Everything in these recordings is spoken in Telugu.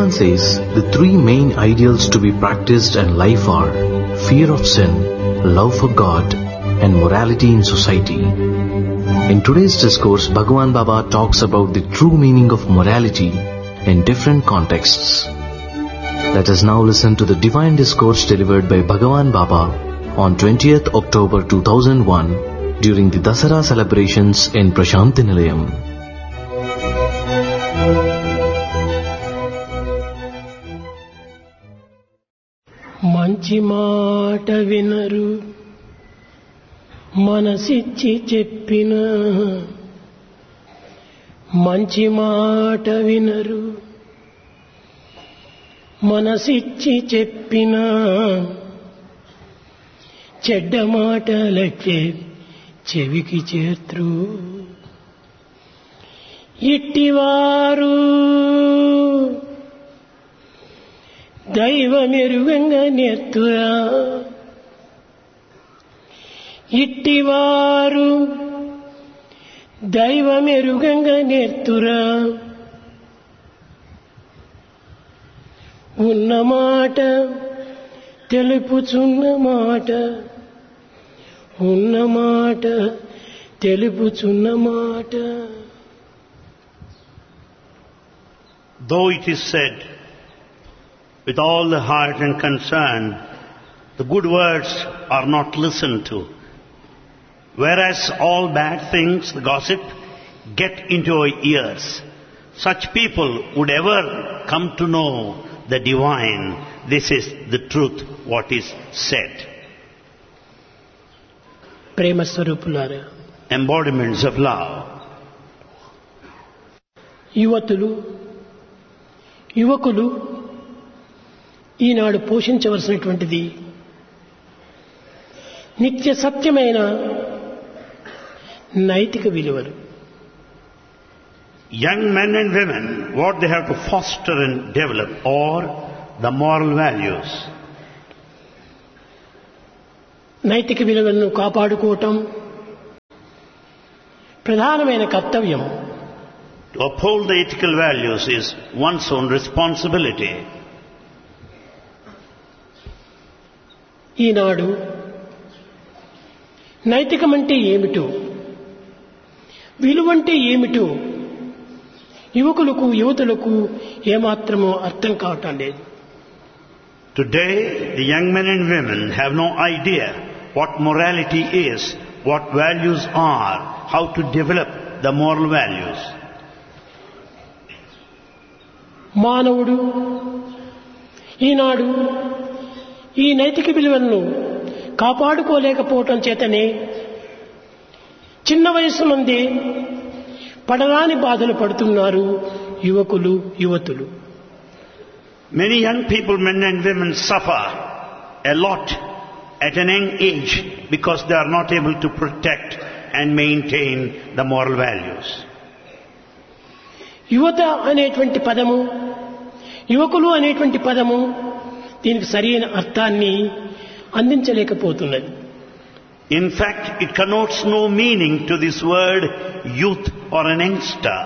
Bhagavan says the three main ideals to be practiced in life are fear of sin, love for God, and morality in society. In today's discourse, Bhagavan Baba talks about the true meaning of morality in different contexts. Let us now listen to the divine discourse delivered by Bhagavan Baba on 20th October 2001 during the Dasara celebrations in Prashanti Nilayam. మంచి మాట వినరు మనసిచ్చి చెప్పిన మంచి మాట వినరు మనసిచ్చి చెప్పిన చెడ్డ మాటలకే చెవికి చేత్రు ఇట్టివారు దైవమెరుగంగా నెత్తురా ఇట్టివారు దైవమెరుగంగా నెత్తురా ఉన్న మాట తెలుపుచున్న మాట ఉన్న మాట తెలుపుచున్న మాట Though it is said with all the heart and concern, the good words are not listened to. Whereas all bad things, the gossip, get into our ears. Such people would ever come to know the divine. This is the truth, what is said. ప్రేమ స్వరూపులారా Embodiments of love. యువతులు యువకులు ఈనాడు పోషించవలసినటువంటిది నిత్య సత్యమైన నైతిక విలువలు Young men and women, what they have to foster and develop are the moral values. నైతిక విలువలను కాపాడుకోవటం ప్రధానమైన కర్తవ్యం To uphold the ethical values is one's own responsibility. ఈనాడు నైతికమంటే ఏమిటో విలువంటే ఏమిటో యువకులకు యువతులకు ఏమాత్రమో అర్థం కావటం లేదు Today, the young men and women have no idea what morality is, what values are, how to develop the moral values. మానవుడు ఈనాడు ఈ నైతిక విలువలను కాపాడుకోలేకపోవటం చేతనే చిన్న వయసు నుండి పడరాని బాధలు పడుతున్నారు యువకులు యువతులు Many young people, men and women, suffer a lot at an young age because they are not able to protect and maintain the moral values. యువత అనేటువంటి పదము యువకులు అనేటువంటి పదము దీనికి సరైన అర్థాన్ని అందించలేకపోతున్నది In fact, it connotes no meaning to this word youth or an youngster.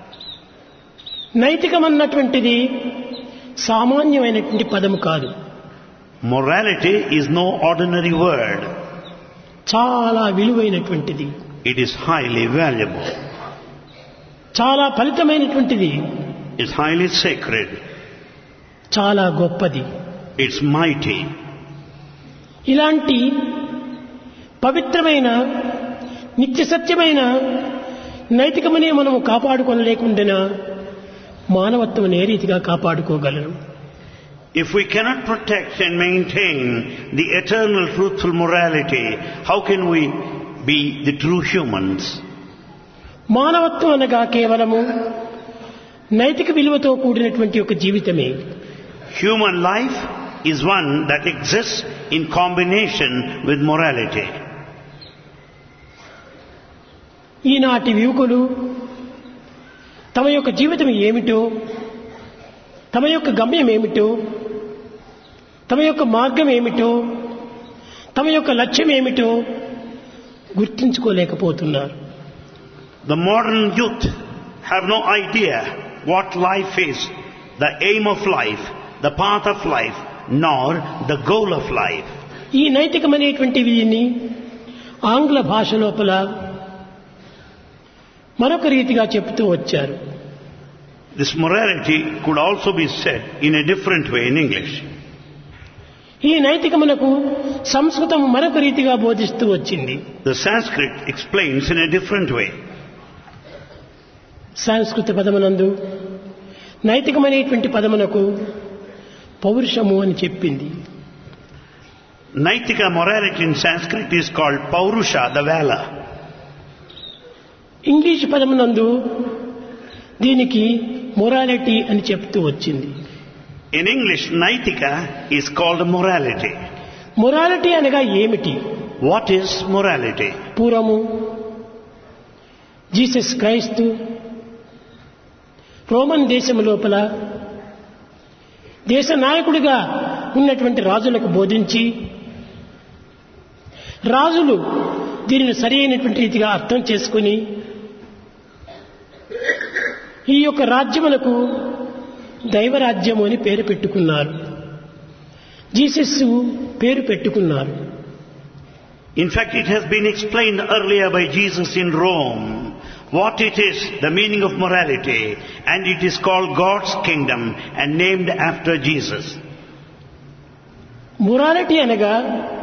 నైతికమన్నటువంటిది సామాన్యమైనటువంటి పదము కాదు Morality is no ordinary word. చాలా విలువైనటువంటిది It is highly valuable. చాలా ఫలితమైనటువంటిది It's highly sacred. చాలా గొప్పది It's mighty. ఇలాంటి పవిత్రమైన నిత్య సత్యమైన నైతికమనే మనము కాపాడుకొనలేకుండా మానవత్వం ఏ రీతిగా కాపాడుకోగలరు If we cannot protect and maintain the eternal truthful morality, how can we be the true humans? మానవత్వం అనగా కేవలము నైతిక విలువతో కూడినటువంటి ఒక జీవితమే Human life is one that exists in combination with morality. ఈనాటి యువకులు తమ యొక్క జీవితం ఏమిటో తమ యొక్క గమ్యం ఏమిటో తమ యొక్క మార్గం ఏమిటో తమ యొక్క లక్ష్యం ఏమిటో గుర్తించుకోలేకపోతున్నారు The modern youth have no idea what life is, the aim of life, the path of life, nor the goal of life. ఈ నైతికమైనటువంటి వీటిని ఆంగ్ల భాష లోపల మరొక రీతిగా చెప్తూ వచ్చారు This morality could also be said in a different way in English. ఈ నైతికమునకు సంస్కృతం మరొక రీతిగా బోధిస్తూ వచ్చింది The Sanskrit explains in a different way. సంస్కృత పదమునందు నైతికమైనటువంటి పదమునకు పౌరుషము అని చెప్పింది Naitika morality in Sanskrit is called Paurusha, the valor. English పదమునందు దీనికి మొరాలిటీ అని చెప్తూ వచ్చింది In English, Naitika is called morality. Morality అనగా ఏమిటి What is morality? పూర్వము జీసస్ క్రైస్తు రోమన్ దేశం లోపల దేశ నాయకుడిగా ఉన్నటువంటి రాజులకు బోధించి రాజులు దీనిని సరి అయినటువంటి రీతిగా అర్థం చేసుకుని ఈ యొక్క రాజ్యములకు దైవరాజ్యము అని పేరు పెట్టుకున్నారు జీసస్ పేరు పెట్టుకున్నారు In fact, it has been explained earlier by Jesus in Rome what it is, the meaning of morality, and it is called God's kingdom and named after Jesus. Morality అనగా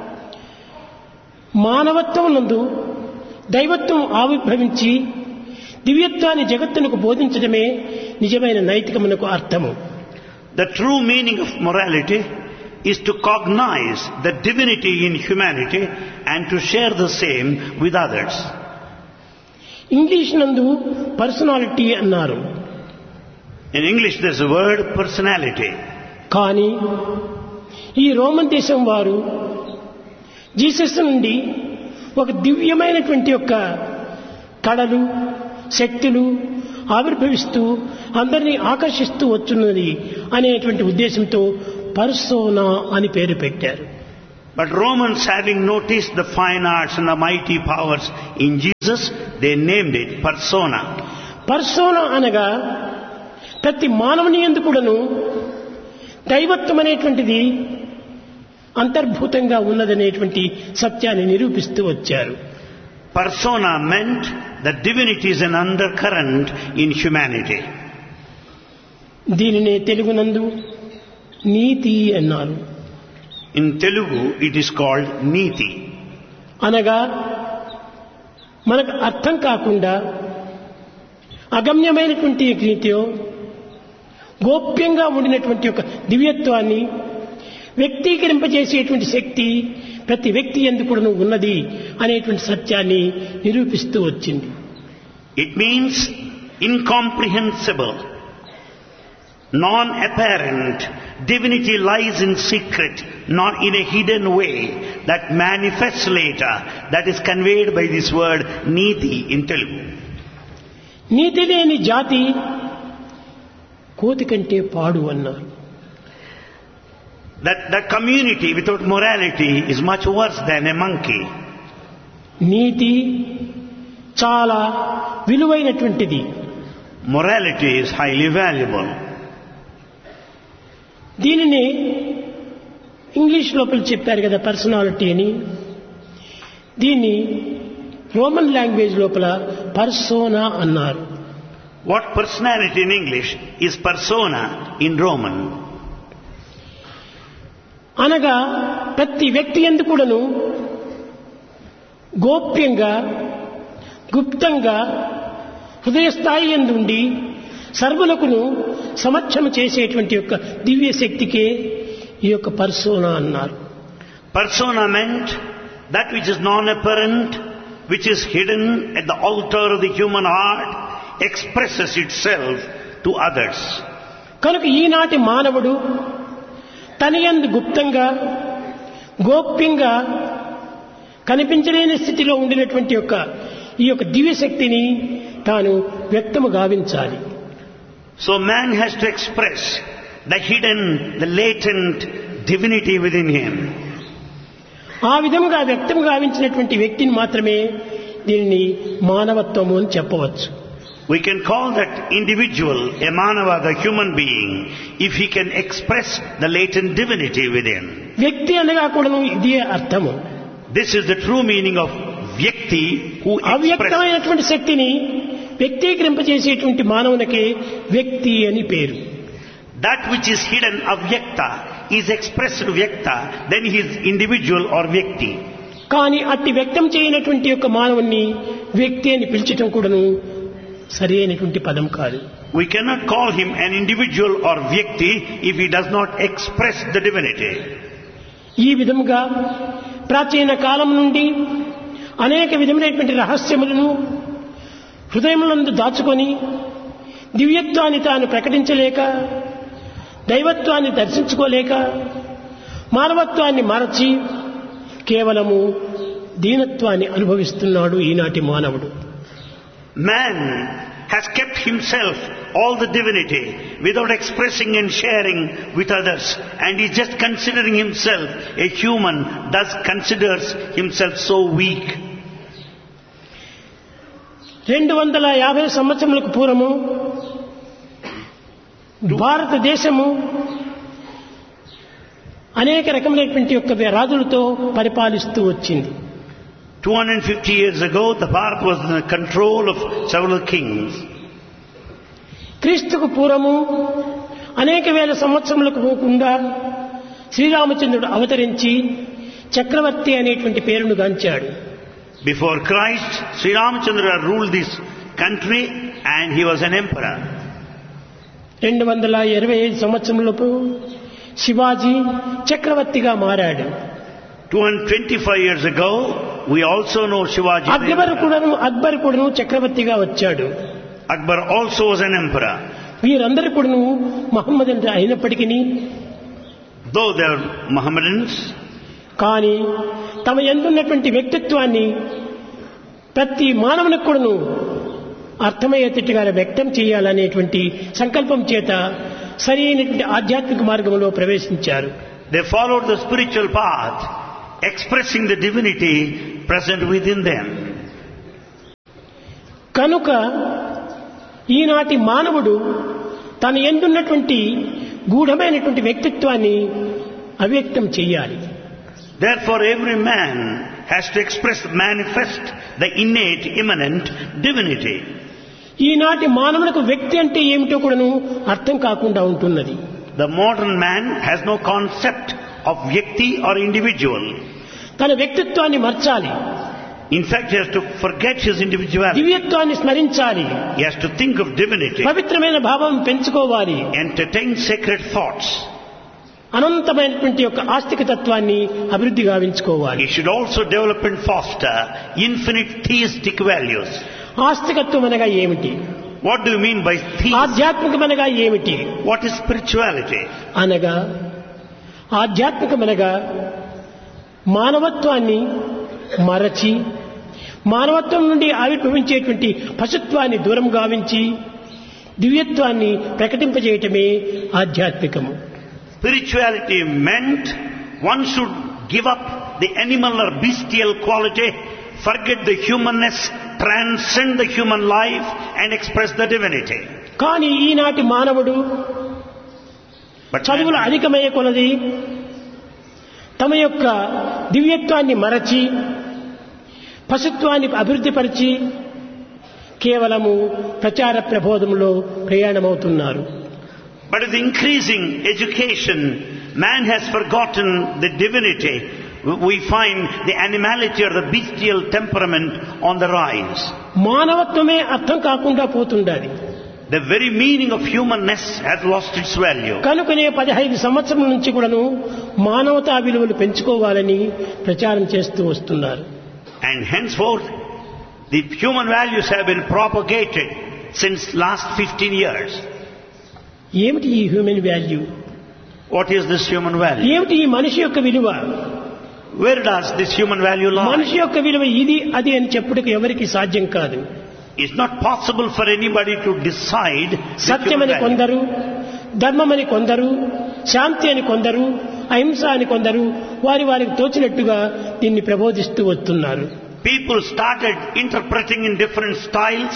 మానవత్వం నందు దైవత్వం ఆవిర్భవించి దివ్యత్వాన్ని జగత్తునకు బోధించడమే నిజమైన నైతికమునకు అర్థము The true meaning of morality is to cognize the divinity in humanity and to share the same with others. English నందు పర్సనాలిటీ అన్నారు In English, there's a word personality. కానీ ఈ రోమన్ దేశం వారు జీసస్ నుండి ఒక దివ్యమైనటువంటి యొక్క కళలు శక్తులు ఆవిర్భవిస్తూ అందరినీ ఆకర్షిస్తూ వచ్చున్నది అనేటువంటి ఉద్దేశంతో పర్సోనా అని పేరు పెట్టారు But Romans, having noticed the fine arts and the mighty powers in Jesus, they named it persona. Persona అనగా ప్రతి మానవుని ఎందుకుడను దైవత్వం అనేటువంటిది అంతర్భూతంగా ఉన్నదనేటువంటి సత్యాన్ని నిరూపిస్తూ వచ్చారు Persona meant that divinity is an undercurrent in humanity. దీనినే తెలుగునందు నీతి అన్నారు In Telugu, it is called Niti. అనగా మనకు అర్థం కాకుండా అగమ్యమైనటువంటి నీతిలో గోప్యంగా ఉండినటువంటి ఒక దివ్యత్వాన్ని వ్యక్తీకరింపజేసేటువంటి శక్తి ప్రతి వ్యక్తి ఎందుకు ఉన్నది అనేటువంటి సత్యాన్ని నిరూపిస్తూ వచ్చింది It means incomprehensible, non-apparent. Divinity lies in secret, not in a hidden way that manifests later, that is conveyed by this word Niti in Telugu. నీతి లేని జాతి కోతి కంటే పాడు అన్నారు That the community without morality is much worse than a monkey. నీతి చాలా విలువైనటువంటిది Morality is highly valuable. దీనిని ఇంగ్లీష్ లోపల చెప్పారు కదా పర్సనాలిటీ అని దీన్ని రోమన్ లాంగ్వేజ్ లోపల పర్సోనా అన్నారు What personality in English is persona in Roman? అనగా ప్రతి వ్యక్తి ఎందు కూడాను గోప్యంగా గుప్తంగా హృదయ స్థాయి ఎందుండి సర్వులకును సమక్షం చేసేటువంటి యొక్క దివ్య శక్తికే ఈ యొక్క పర్సోనా అన్నారు Persona meant that which is non-apparent, which is hidden at the altar of the human heart, expresses itself to others. కనుక ఈనాటి మానవుడు తన యందు గుప్తంగా గోప్యంగా కనిపించలేని స్థితిలో ఉండినటువంటి యొక్క ఈ యొక్క దివ్య శక్తిని తాను వ్యక్తము గావించాలి So man has to express the hidden, the latent divinity within him. ఆ విధముగా వ్యక్తం గావించినటువంటి వ్యక్తిని మాత్రమే దీనిని మానవత్వము అని చెప్పవచ్చు We can call that individual a manava, the human being, if he can express the latent divinity within. వ్యక్తి అనగా కూడాను ఇదే అర్థము This is the true meaning of vyakti who expresses. అవ్యక్తమైనటువంటి శక్తిని వ్యక్తీకరింపజేసేటువంటి మానవునికి వ్యక్తి అని పేరు That which is hidden avyakta is expressed vyakta, then he is individual or vyakti. కానీ అట్టి వ్యక్తం చేయనటువంటి యొక్క మానవుణ్ణి వ్యక్తి అని పిలిచటం కూడాను సరి అయినటువంటి పదం కాదు We cannot call him an individual or vyakti if he does not express the divinity. ఈ విధముగా ప్రాచీన కాలం నుండి అనేక విధములైనటువంటి రహస్యములను హృదయములందు దాచుకొని దివ్యత్వాన్ని తాను ప్రకటించలేక దైవత్వాన్ని దర్శించుకోలేక మానవత్వాన్ని మరచి కేవలము దీనత్వాన్ని అనుభవిస్తున్నాడు ఈనాటి మానవుడు Man has kept himself all the divinity without expressing and sharing with others and is just considering himself a human thus considers himself so weak. రెండు వందల యాభై సంవత్సరములకు పూర్వము భారతదేశము అనేక రకములైనటువంటి యొక్క రాజులతో పరిపాలిస్తూ వచ్చింది 250 years ago the Bharat was in the control of several kings. క్రీస్తుకు పూర్వము అనేక వేల సంవత్సరములకు పోకుండా శ్రీరామచంద్రుడు అవతరించి చక్రవర్తి అనేటువంటి పేరును గాంచాడు Before Christ, Sri Ramachandra ruled this country and he was an emperor. రెండు వందల ఇరవై ఐదు సంవత్సరములకు శివాజీ చక్రవర్తిగా మారాడు 225 years ago, we also know Shivaji. the Akbar emperor. కూడాను అక్బర్ కూడాను చక్రవర్తిగా వచ్చాడు Akbar also was an emperor. వీరందరూ కూడాను మహమ్మద్ అంటే అయినప్పటికీ Though they are Mohammedans, కానీ తమ ఎందున్నటువంటి వ్యక్తిత్వాన్ని ప్రతి మానవునికి కూడాను అర్థమయ్యేటట్టుగా వ్యక్తం చేయాలనేటువంటి సంకల్పం చేత సరి అయినటువంటి ఆధ్యాత్మిక మార్గంలో ప్రవేశించారు they followed the spiritual path, expressing the divinity present within them. కనుక ఈనాటి మానవుడు తన ఎందున్నటువంటి గూఢమైనటువంటి వ్యక్తిత్వాన్ని అవ్యక్తం చెయ్యాలి Therefore, every man has to express, manifest the innate, immanent divinity. ఈనాటి మానవులకు వ్యక్తి అంటే ఏమిటో కూడాను అర్థం కాకుండా ఉంటున్నది The modern man has no concept of vyakti or individual. తన వ్యక్తిత్వాన్ని మర్చాలి In fact, he has to forget his individuality. దివ్యత్వాన్ని స్మరించాలి He has to think of divinity, పవిత్రమైన భావం పెంచుకోవాలి entertain sacred thoughts. అనంతమైనటువంటి యొక్క ఆస్తిక తత్వాన్ని అభివృద్ధి గావించుకోవాలి He should also develop and foster infinite theistic values. ఆస్తికత్వం అనగా ఏమిటి What do you mean by theism? ఆధ్యాత్మికమనగా ఏమిటి What is spirituality? అనగా ఆధ్యాత్మికమనగా మానవత్వాన్ని మరచి మానవత్వం నుండి ఆవిర్భవించేటువంటి పశుత్వాన్ని దూరం గావించి దివ్యత్వాన్ని ప్రకటింపజేయటమే ఆధ్యాత్మికము Spirituality meant one should give up the animal or bestial quality, forget the humanness, transcend the human life and express the divinity. కానీ ఈనాటి మానవుడు But చదువులు man- అధికమయ్యే కొలది తమ యొక్క దివ్యత్వాన్ని మరచి పశుత్వాన్ని అభివృద్ధిపరిచి కేవలము ప్రచార ప్రబోధంలో ప్రయాణమవుతున్నారు But with increasing education, man has forgotten the divinity. We find the animality or the bestial temperament on the rise. మానవత్వమే అర్థం కాకుండా పోతుండాలి The very meaning of humanness has lost its value. కనుకనే పదహైదు సంవత్సరం నుంచి కూడాను మానవతా విలువలు పెంచుకోవాలని ప్రచారం చేస్తూ వస్తున్నారు And henceforth, the human values have been propagated since last 15 years. ఏమిటి ఈ human value What is this human value? ఏమిటి ఈ మనిషి యొక్క విలువ Where does this human value మనిషి lie? యొక్క విలువ ఇది అది అని చెప్పుటకు ఎవరికి సాధ్యం కాదు It's not possible for anybody to decide the human సత్యమని value. కొందరు ధర్మమని కొందరు శాంతి అని కొందరు అహింస అని కొందరు వారి వారికి తోచినట్టుగా దీన్ని ప్రబోధిస్తూ వస్తున్నారు People started interpreting in different styles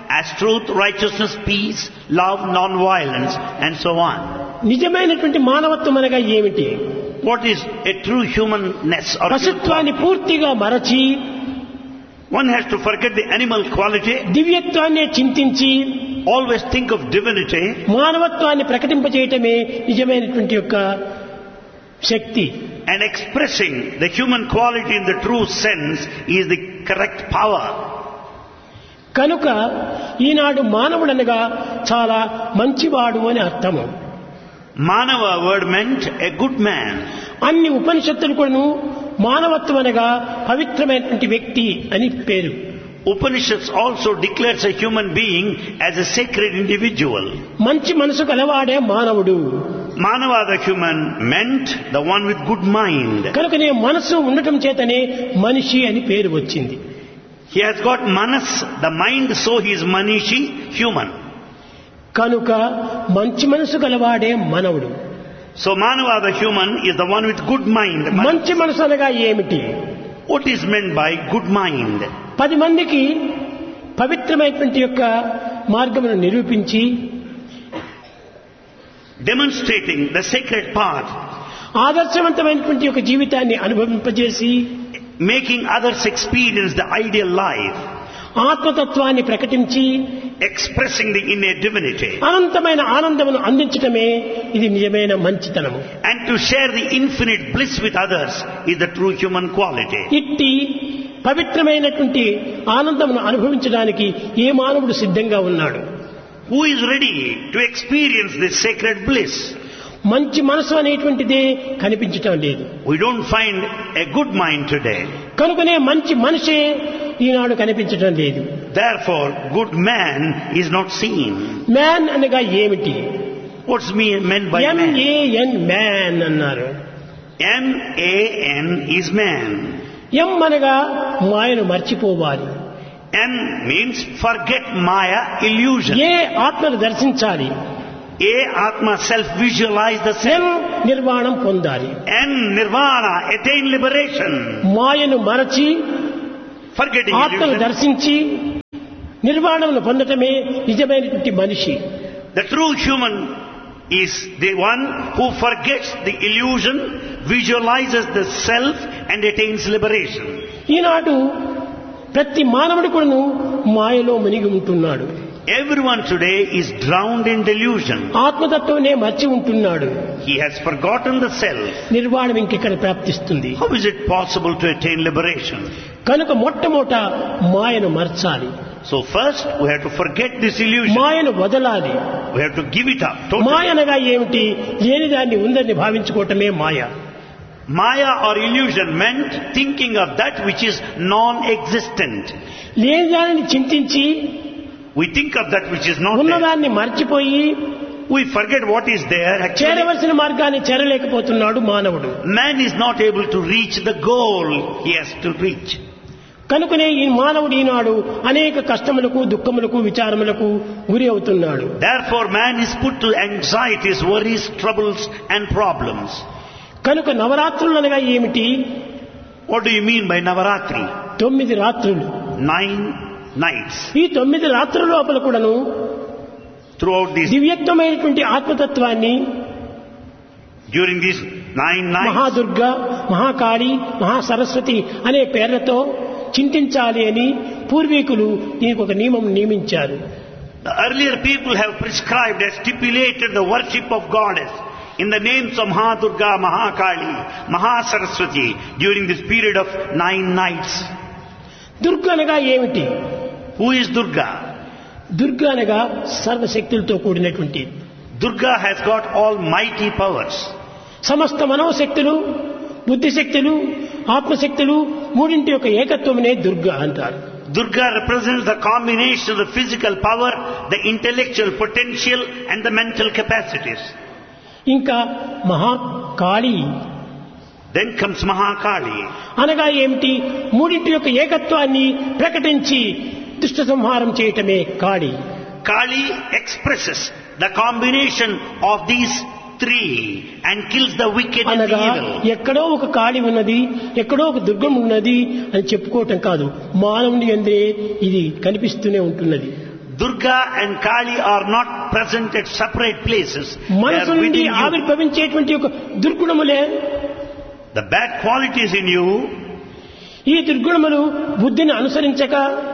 as truth, righteousness, peace, love, non-violence, and so on. నిజమైనటువంటి మానవత్వం అనగా ఏమిటి What is a true humanness or human పశుత్వాన్ని పూర్తిగా మరచి One has to forget the animal quality, దివ్యత్వాన్ని చింతించి always think of divinity, మానవత్వాన్ని ప్రకటింపజేయటమే నిజమైనటువంటి యొక్క శక్తి and expressing the human quality in the true sense is the correct power. కనుక ఈనాడు మానవుడనగా చాలా మంచివాడు అని అర్థము Manava word meant a good man. అన్ని ఉపనిషత్తులు కూడాను మానవత్వం అనగా పవిత్రమైనటువంటి వ్యక్తి అని పేరు Upanishads also declares a human being as a sacred individual. మంచి మనసు కలవాడే మానవుడు Manava the human meant the one with good mind. కనుకనే మనసు ఉండటం చేతనే మనిషి అని పేరు వచ్చింది He has got manas, the mind, so he is manishi, human. కనుక మంచి మనసు గలవాడే మనవుడు So Manava the human is the one with good mind. మంచి మనసు అనగా ఏమిటి What is meant by good mind? పది మందికి పవిత్రమైనటువంటి యొక్క మార్గమును నిరూపించి Demonstrating the sacred path, ఆదర్శవంతమైనటువంటి యొక్క జీవితాన్ని అనుభవింపజేసి making others experience the ideal life, ఆత్మతత్వాన్ని ప్రకటించి expressing the innate divinity, అనంతమైన ఆనందమును అందించటమే ఇది నిజమైన మంచితనము and to share the infinite bliss with others is the true human quality. ఇట్టి పవిత్రమైనటువంటి ఆనందమును అనుభవించడానికి ఏ మానవుడు సిద్ధంగా ఉన్నాడు Who is ready to experience this sacred bliss? మంచి మనసు అనేటువంటిదే కనిపించటం లేదు We don't find a good mind today. కనుకనే మంచి మనిషే ఈనాడు కనిపించటం లేదు Therefore, good man is not seen. Man అనగా ఏమిటి What's me meant by man? M A N man అన్నారు M-A-N is man. ఎం అనగా మాయను మర్చిపోవాలి M means forget Maya illusion. ఏ ఆత్మను దర్శించాలి A Atma self-visualize the M self. నిర్వాణం పొందాలి N Nirvana attain liberation. మాయను మరచి Forgetting ఆత్మను illusion. దర్శించి నిర్వాణమును పొందటమే నిజమైనటువంటి మనిషి The true human is the one who forgets the illusion, visualizes the self and attains liberation. ఈనాడు ప్రతి మానవుడు కూడాను మాయలో మునిగి ఉంటున్నాడు Everyone today is drowned in delusion. ఆత్మతత్వనే మర్చి ఉంటున్నాడు He has forgotten the self. నిర్వాణం ఇంకెక్కడ ప్రాప్తిస్తుంది How is it possible to attain liberation? కనుక మొట్టమొదట మాయను మర్చాలి So first we have to forget this illusion. మాయను వదలాలి We have to give it up totally. మాయ అనగా ఏమిటి లేని దాన్ని ఉందని భావించుకోవటమే మాయ Maya or illusion meant thinking of that which is non-existent. లేని దానిని చింతించి We think of that which is not there. ఉన్నదాన్ని మర్చిపోయి We forget what is there. Actually, చేరవలసిన మార్గాన్ని చేరలేకపోతున్నాడు మానవుడు man is not able to reach the goal he has to reach. కనుకనే ఈ మానవుడు ఈనాడు అనేక కష్టములకు దుఃఖములకు విచారములకు గురి అవుతున్నాడు Therefore, man is put to anxieties, worries, troubles, and problems. కనుక నవరాత్రులు అనగా ఏమిటి What do you mean by Navaratri? తొమ్మిది రాత్రులు Nine nights. ఈ తొమ్మిది రాత్రుల లోపల కూడాను Throughout these, దివ్యత్వమైనటువంటి ఆత్మతత్వాన్ని during these nine nights, Mahadurga Mahakali Mahasaraswati అనే పేర్లతో చింతించాలి అని పూర్వీకులు దీనికి ఒక నియమం నియమించారు the earlier people have prescribed and stipulated the worship of goddess in the names of Mahadurga, Mahakali, Mahasaraswati during this period of nine nights. Durga అనగా ఏమిటి Who is Durga? దుర్గ అనగా సర్వశక్తులతో కూడినటువంటి Durga has got almighty powers. సమస్త మనోశక్తులు బుద్ధిశక్తులు ఆత్మశక్తులు మూడింటి యొక్క ఏకత్వమునే దుర్గ అంటారు Durga represents the combination of the physical power, the intellectual potential and the mental capacities. ఇంకా మహాకాళి Then comes Mahakali. అనగా ఏమిటి మూడింటి యొక్క ఏకత్వాన్ని ప్రకటించి దుష్ట సంహారం చేయటమే కాళి Kali expresses the combination of these three and kills the wicked and the అనగా evil. ఎక్కడో ఒక కాళి ఉన్నది ఎక్కడో ఒక దుర్గం ఉన్నది అని చెప్పుకోవటం కాదు మానవుని అందే ఇది కనిపిస్తూనే ఉంటున్నది Durga and Kali are not present at separate places. They మనసు are నుండి within you. ఆవిర్భవించేటువంటి ఒక దుర్గుణములే The bad qualities in you ఈ దుర్గుణములు బుద్ధిని అనుసరించక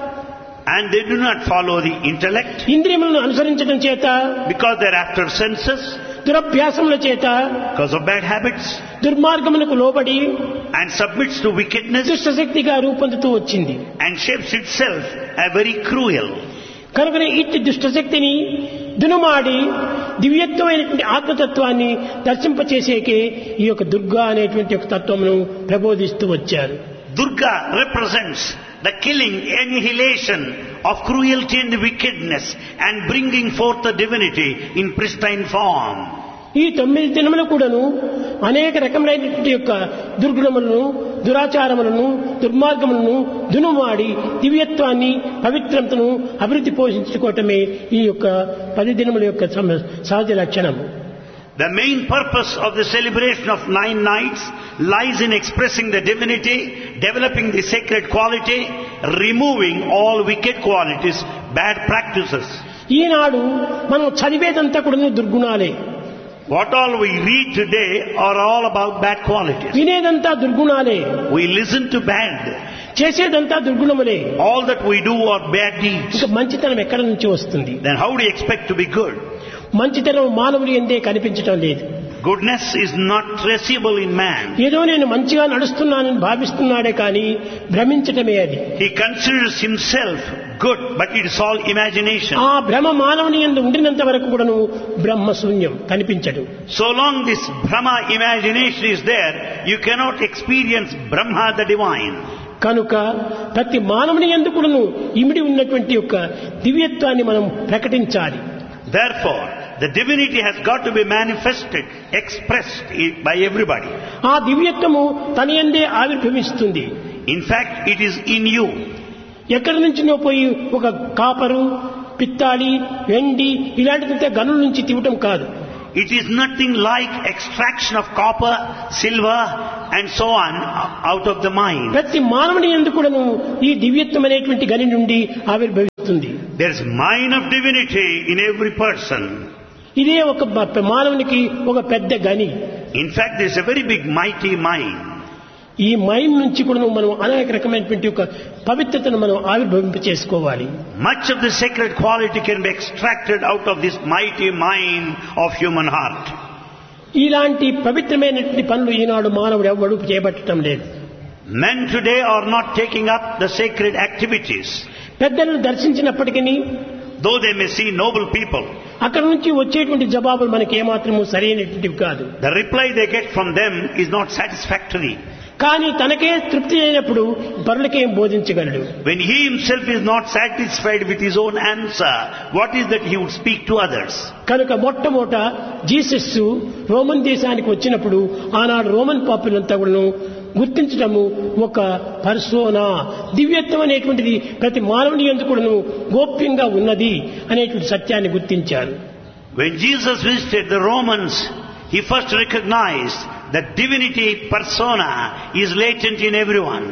and they do not follow the intellect ఇంద్రియములను అనుసరించడం చేత because they're after senses, దురభ్యాసముల చేత because of bad habits దుర్మార్గములకు లోబడి and submits to wickedness దుష్టశక్తిగా రూపొందుతూ వచ్చింది and shapes itself a very cruel. కనుకనే ఇట్టి దుష్టశక్తిని దునుమాడి దివ్యత్వమైనటువంటి ఆత్మతత్వాన్ని దర్శింపచేసేకే ఈ యొక్క దుర్గా అనేటువంటి ఒక తత్వమును ప్రబోధిస్తూ వచ్చారు Durga represents the killing, annihilation of cruelty and wickedness and bringing forth the divinity in pristine form. ఈ తొమ్మిది దినములు కూడాను అనేక రకములైనటువంటి యొక్క దుర్గుణములను దురాచారములను దుర్మార్గములను దునుమాడి దివ్యత్వాన్ని పవిత్రతను అభివృద్ధి పోషించుకోవటమే ఈ యొక్క పది దినముల యొక్క సమ- సహజ లక్షణము The main purpose of the celebration of nine nights lies in expressing the divinity, developing the sacred quality, removing all wicked qualities, bad practices. ఈనాడు మనం చదివేదంతా కూడా దుర్గుణాలే What all we read today are all about bad qualities. వినేదంతా దుర్గుణాలే We listen to bad. చేసేదంతా దుర్గుణములే All that we do are bad deeds. ఇంకా మంచితనం ఎక్కడ నుంచి వస్తుంది Then how do you expect to be good? మంచితనం మానవులు ఎందే కనిపించటం లేదు Goodness is not traceable in man. ఏదో నేను మంచిగా నడుస్తున్నానని భావిస్తున్నాడే కానీ భ్రమించటమే అది He considers himself good, but it is all imagination. ఆ భ్రమ మానవుని ఎందు ఉండినంత వరకు కూడాను బ్రహ్మశూన్యం కనిపించడు So long this Brahma imagination is there, you cannot experience Brahma the divine. కనుక ప్రతి మానవుని ఎందు కూడాను ఇమిడి ఉన్నటువంటి యొక్క దివ్యత్వాన్ని మనం ప్రకటించాలి Therefore, the divinity has got to be manifested, expressed i- by everybody. ఆ దివ్యత్వము తన ఎందే ఆవిర్భవిస్తుంది In fact, it is in you. ఎక్కడి నుంచినో పోయి ఒక కాపరు పిత్తాడి వెండి ఇలాంటిదంతా గనుల నుంచి తీవటం కాదు It is nothing like extraction of copper, silver, and so on out of the mind. ప్రతి మానవుని ఎందు కూడాను ఈ దివ్యత్వం అనేటువంటి గని నుండి ఆవిర్భవిస్తుంది There is mine of divinity in every person. ఇదే ఒక బ- మానవునికి ఒక పెద్ద గని In fact, there is a very big mighty mind. ఈ మైండ్ నుంచి కూడా మనం అనేక రకమైనటువంటి ఒక పవిత్రతను మనం ఆవిర్భవింప చేసుకోవాలి Much of the sacred quality can be extracted out of this mighty mind of human heart. ఇలాంటి పవిత్రమైనటువంటి పనులు ఈనాడు మానవుడు ఎవ్వడు చేపట్టడం లేదు Men today are not taking up the sacred activities. పెద్దలను దర్శించినప్పటికీ Though they may see noble people, అక్కడ నుంచి వచ్చేటువంటి జవాబులు మనకి ఏమాత్రము సరైనటువంటివి కాదు the reply they get from them is not satisfactory. కానీ తనకే తృప్తి అయినప్పుడు పరులకేం బోధించగలడు When he himself is not satisfied with his own answer, what is that he would speak to others? కనుక మొట్టమొదట జీసస్ రోమన్ దేశానికి వచ్చినప్పుడు ఆనాడు రోమన్ పాపులంతా కూడాను గుర్తించడము ఒక పర్సోనా దివ్యత్వం అనేటువంటిది ప్రతి మానవుని ఎందుకు కూడాను గోప్యంగా ఉన్నది అనేటువంటి సత్యాన్ని గుర్తించారు When Jesus visited the Romans, he first recognized that divinity persona is latent in everyone.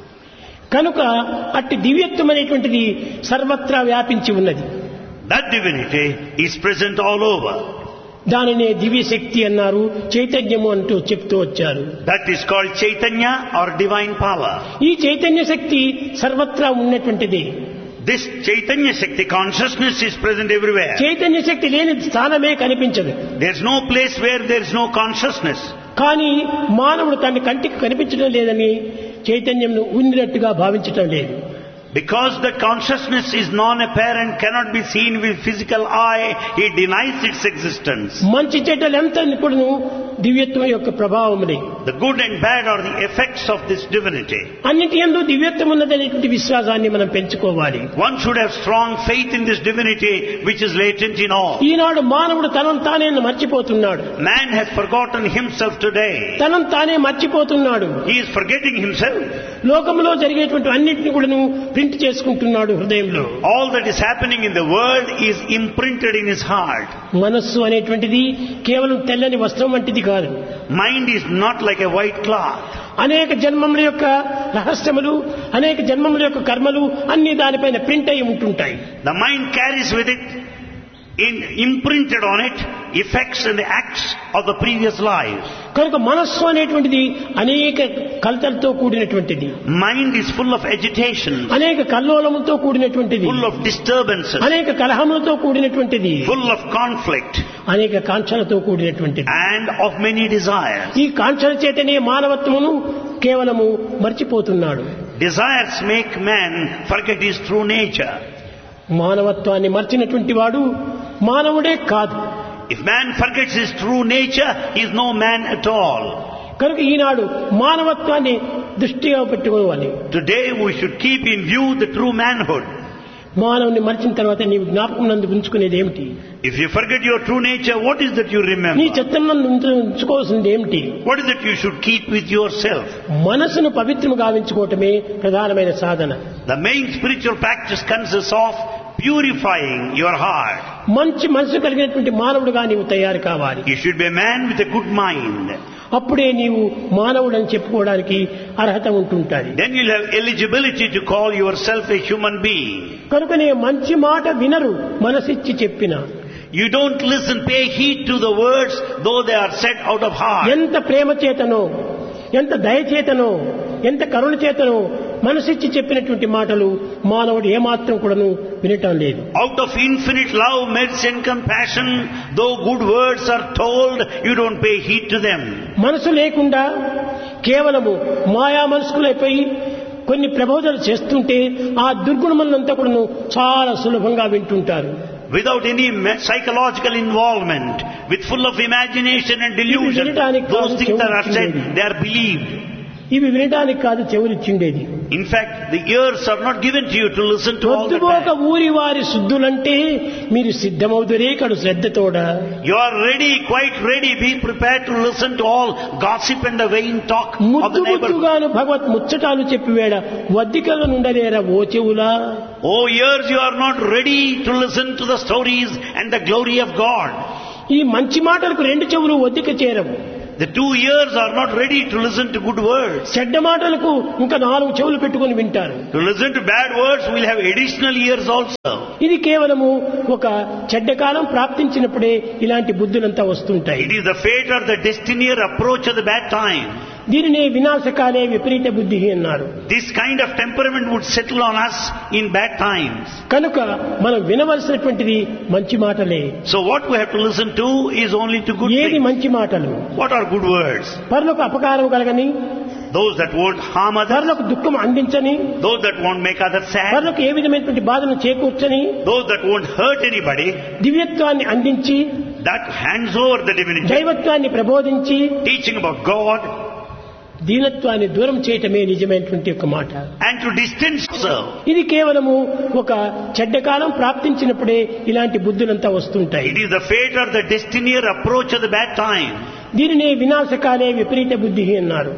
కనుక అట్టి దివ్యత్వం అనేటువంటిది సర్వత్రా వ్యాపించి ఉన్నది That divinity is present all over. దానినే దివ్యశక్తి అన్నారు చైతన్యము అంటూ చెప్తూ వచ్చారు That is called Chaitanya or divine power. ఈ చైతన్య శక్తి సర్వత్రా ఉన్నటువంటిది This Chaitanya Shakti consciousness is present everywhere. Chaitanya శక్తి లేని స్థానమే కనిపించదు There's no place where there's no consciousness. కానీ మానవుడు తన కంటికి కనిపించడం లేదని చైతన్యం ఉన్నట్టుగా భావించటం లేదు Because the consciousness is non-apparent, cannot be seen with physical eye, he denies its existence. మంచి చెడ్డలంతా కూడాను దివ్యత్వం యొక్క ప్రభావములే The good and bad are the effects of this divinity. అన్నిటి ఎందు దివ్యత్వం ఉన్నదనేటువంటి విశ్వాసాన్ని మనం పెంచుకోవాలి One should have strong faith in this divinity which is latent in all. ఈనాడు మానవుడు తనను తానే మర్చిపోతున్నాడు Man has forgotten himself today. తనను తానే మర్చిపోతున్నాడు He is forgetting himself. లోకంలో జరిగేటువంటి అన్నింటిని కూడాను ప్రింట్ చేసుకుంటున్నాడు హృదయంలో All that is happening in the world is imprinted in his heart. మనస్సు అనేటువంటిది కేవలం తెల్లని వస్త్రం వంటిది కాదు Mind is not like a white cloth. అనేక జన్మముల యొక్క రహస్యములు అనేక జన్మముల యొక్క కర్మలు అన్ని దానిపైన ప్రింట్ అయి ఉంటుంటాయి The mind carries with it, in, imprinted on it, effects and the acts of the previous life. కనుక మనస్సు అనేటువంటిది అనేక కలతలతో కూడినటువంటిది Mind is full of agitation, అనేక కల్లోలములతో కూడినటువంటిది full of disturbances, అనేక కలహములతో కూడినటువంటిది full of conflict, అనేక కాంక్షలతో కూడినటువంటిది and of many desires. ఈ కాంక్షల చేతనే మానవత్వమును కేవలము మర్చిపోతున్నాడు Desires make man forget his true nature. మానవత్వాన్ని మర్చినటువంటి వాడు మానవుడే కాదు If man forgets his true nature, he is no man at all. కనుక ఈనాడు మానవత్వాన్ని దృష్టిగా పెట్టుకోవాలి Today we should keep in view the true manhood. మానవుని మర్చిన తర్వాత నీవు జ్ఞాపకం నందు ఉంచుకునేది ఏమిటి If you forget your true nature, what is that you నీ remember? చిత్తం నందు ఉంచు- ఉంచుకోవాల్సింది ఏమిటి What is that you should keep with yourself? మనసును పవిత్రము గావించుకోవటమే ప్రధానమైన సాధన The main spiritual practice consists of purifying your heart. మంచి మనసు కలిగినటువంటి మానవుడుగా నీవు తయారు కావాలి You should be a man with a good mind. అప్పుడే నీవు మానవుడని చెప్పుకోవడానికి అర్హత ఉంటుంటుంది Then you'll have eligibility to call yourself a human being. కనుకనే మంచి మాట వినరు మనసిచ్చి చెప్పిన You don't listen, pay heed to the words, though they are said out of heart. ఎంత ప్రేమ చేతనో ఎంత దయచేతనో ఎంత కరుణ చేతనో మనసిచ్చి చెప్పినటువంటి మాటలు మానవుడు ఏమాత్రం కూడాను వినటం లేదు Out of infinite love, mercy and compassion, though good words are told, you don't pay heed to them. మనసు లేకుండా కేవలము మాయా మనసుకులైపోయి కొన్ని ప్రబోధనలు చేస్తుంటే ఆ దుర్గుణములంతా కూడాను చాలా సులభంగా వింటుంటారు Without any me- psychological involvement, with full of imagination and delusion, వినడానికి those కాదు things that are said, చెవులు they are believed. ఇవి వినడానికి కాదు చెవులిచ్చిండేది In fact, the ears are not given to you to listen to all the పొద్దుపోక time. ఊరి వారి శుద్ధులంటే మీరు సిద్ధమవుదురే కడు శ్రద్ధతోడ You are ready, quite ready, be prepared to listen to all gossip and the vain talk of ముద్దు the neighborhood. ముద్దుగాను Bhagwat ముచ్చటాలు చెప్పివేడ వద్దికల నుండలేరా oh చెవులా Oh ears, you are not ready to listen to the stories and the glory of God. ఈ మంచి మాటలకు రెండు చెవులు వద్దిక చేరవు The two ears are not ready to listen to good words. చెడ్డ మాటలకు ఇంకా నాలుగు చెవులు పెట్టుకొని వింటారు To listen to bad words, we'll have additional ears also. ఇది కేవలము ఒక చెడ్డ కాలం ప్రాప్తించినప్పుడే ఇలాంటి బుద్ధులంతా వస్తుంటాయి It is the fate or the destiny or approach of the bad time. దీనినే వినాశకాలే విపరీత బుద్ధి అన్నారు This kind of temperament would settle on us in bad times. కనుక మనం వినవలసినటువంటిది మంచి మాటలే So what we have to listen to is only to good ఏది things. మంచి మాటలు What are good words? పరులకు అపకారం కలగని Those that won't harm others, పరులకు దుఃఖం అందించని those that won't make others sad, పరులకు ఏ విధమైనటువంటి బాధను చేకూర్చని those that won't hurt anybody, దివ్యత్వాన్ని అందించి that hands over the divinity, దైవత్వాన్ని ప్రబోధించి teaching about God, దీనత్వాన్ని దూరం చేయటమే నిజమైనటువంటి ఒక మాట and to distance yourself. ఇది కేవలము ఒక చెడ్డ కాలం ప్రాప్తించినప్పుడే ఇలాంటి బుద్ధులంతా వస్తుంటాయి It is the fate or the destiny or approach of the bad time. దీనినే వినాశకాలే విపరీత బుద్ధి అన్నారు